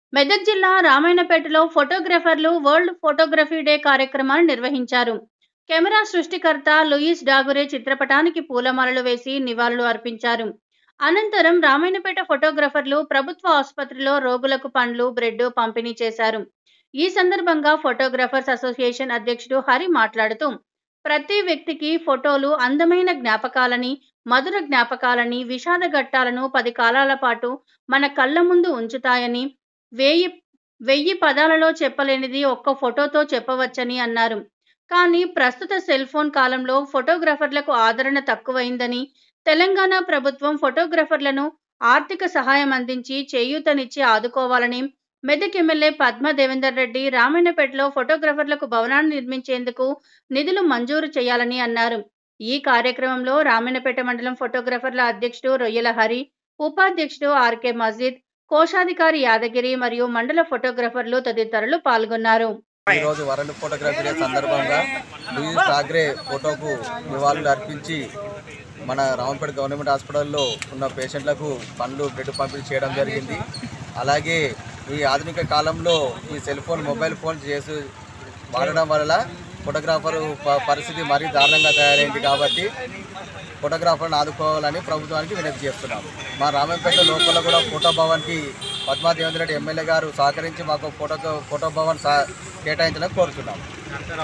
మెదక్ జిల్లా రామాయణపేటలో ఫోటోగ్రఫర్లు వరల్డ్ ఫోటోగ్రఫీ డే కార్యక్రమాన్ని నిర్వహించారు కెమెరా సృష్టికర్త లూయిస్ డాగురే చిత్రపటానికి పూలమాలలు వేసి నివాళులు అర్పించారు అనంతరం రామాయణపేట ఫోటోగ్రఫర్లు ప్రభుత్వ ఆసుపత్రిలో రోగులకు పండ్లు బ్రెడ్ పంపిణీ చేశారు ఈ సందర్భంగా ఫోటోగ్రఫర్స్ అసోసియేషన్ అధ్యక్షుడు హరి మాట్లాడుతూ ప్రతి వ్యక్తికి ఫోటోలు అందమైన జ్ఞాపకాలని మధుర జ్ఞాపకాలని విషాద ఘట్టాలను పది కాలాల పాటు మన కళ్ళ ముందు ఉంచుతాయని వెయ్యి వెయ్యి పదాలలో చెప్పలేనిది ఒక్క ఫోటోతో చెప్పవచ్చని అన్నారు కానీ ప్రస్తుత సెల్ ఫోన్ కాలంలో ఫోటోగ్రఫర్లకు ఆదరణ తక్కువైందని తెలంగాణ ప్రభుత్వం ఫోటోగ్రఫర్లను ఆర్థిక సహాయం అందించి చేయూతనిచ్చి ఆదుకోవాలని మెదక్ ఎమ్మెల్యే పద్మ దేవేందర్ రెడ్డి రామాయణపేటలో ఫోటోగ్రఫర్లకు భవనాన్ని నిర్మించేందుకు నిధులు మంజూరు చేయాలని అన్నారు ఈ కార్యక్రమంలో రామాయణపేట మండలం ఫోటోగ్రఫర్ల అధ్యక్షుడు రొయ్యల హరి ఉపాధ్యక్షుడు ఆర్కే మజీద్ కోశాధికారి యాదగిరి మరియు మండల ఫోటోగ్రఫర్లు తదితరులు పాల్గొన్నారు ఈరోజు వరల్డ్ ఫోటోగ్రఫీ డే సందర్భంగా లూయిస్ ఠాగ్రే ఫోటోకు నివాళులు అర్పించి మన రామంపేట గవర్నమెంట్ హాస్పిటల్లో ఉన్న పేషెంట్లకు పండ్లు బ్రెడ్ పంపిణీ చేయడం జరిగింది అలాగే ఈ ఆధునిక కాలంలో ఈ సెల్ ఫోన్ మొబైల్ ఫోన్ చేసి వాడడం వల్ల ఫోటోగ్రాఫర్ ప- పరిస్థితి మరీ దారుణంగా తయారైంది కాబట్టి ఫోటోగ్రాఫర్ని ఆదుకోవాలని ప్రభుత్వానికి వినతి చేస్తున్నాము మా రామంపేట లోపల కూడా ఫోటో భవన్కి పద్మా దేవేంద్ర రెడ్డి ఎమ్మెల్యే గారు సహకరించి మాకు ఫోటో ఫోటో భవన్ సహ కేటాయించాలని కోరుతున్నాము